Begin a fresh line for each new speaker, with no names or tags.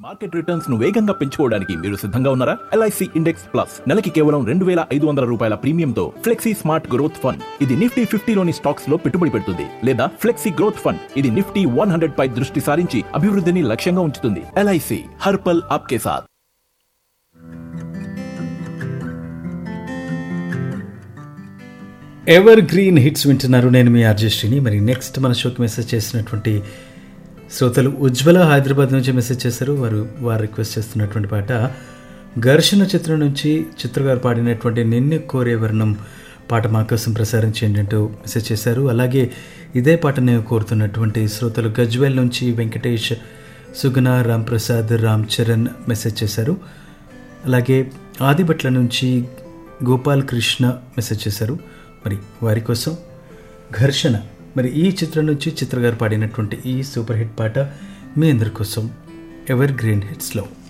market returns ను వేగంగా పెంచుకోవడానికి మీరు సిద్ధంగా ఉన్నారా ఎల్ఐసి ఇండెక్స్ ప్లస్ నెలకి కేవలం రెండు వేల ఐదు వందల రూపాయల ప్రీమియంతో ఫ్లెక్సీ స్మార్ట్ గ్రోత్ ఫండ్ ఇది నిఫ్టీ ఫిఫ్టీలోని స్టాక్స్ లో పెట్టుబడి పెడుతుంది లేదా ఫ్లెక్సీ గ్రోత్ ఫండ్ ఇది నిఫ్టీ వన్ హండ్రెడ్ పై దృష్టి సారించి అభివృద్ధిని లక్ష్యంగా ఉంచుతుంది ఎల్ఐసి హర్పల్ ఆప్కే సాథ్
ఎవర్ గ్రీన్ హిట్స్ వింటున్నారు నేను మీ ఆర్జెస్ట్రీని మరి నెక్స్ట్ మన షోకి మెసేజ్ చేసినటువంటి శ్రోతలు ఉజ్వల హైదరాబాద్ నుంచి మెసేజ్ చేశారు వారు వారు రిక్వెస్ట్ చేస్తున్నటువంటి పాట ఘర్షణ చిత్రం నుంచి చిత్రగారు పాడినటువంటి నిన్ను కోరే వర్ణం పాట మా కోసం ప్రసారం చేయండి అంటూ మెసేజ్ చేశారు అలాగే ఇదే పాటని కోరుతున్నటువంటి శ్రోతలు గజ్వేల్ నుంచి వెంకటేష్ సుగుణ రామ్ ప్రసాద్ రామ్ చరణ్ మెసేజ్ చేశారు అలాగే ఆదిభట్ల నుంచి గోపాల్ కృష్ణ మెసేజ్ చేశారు మరి వారి కోసం ఘర్షణ మరి ఈ చిత్రం నుంచి చిత్రగారు పాడినటువంటి ఈ సూపర్ హిట్ పాట మీ అందరి కోసం ఎవర్ గ్రీన్ హిట్స్లో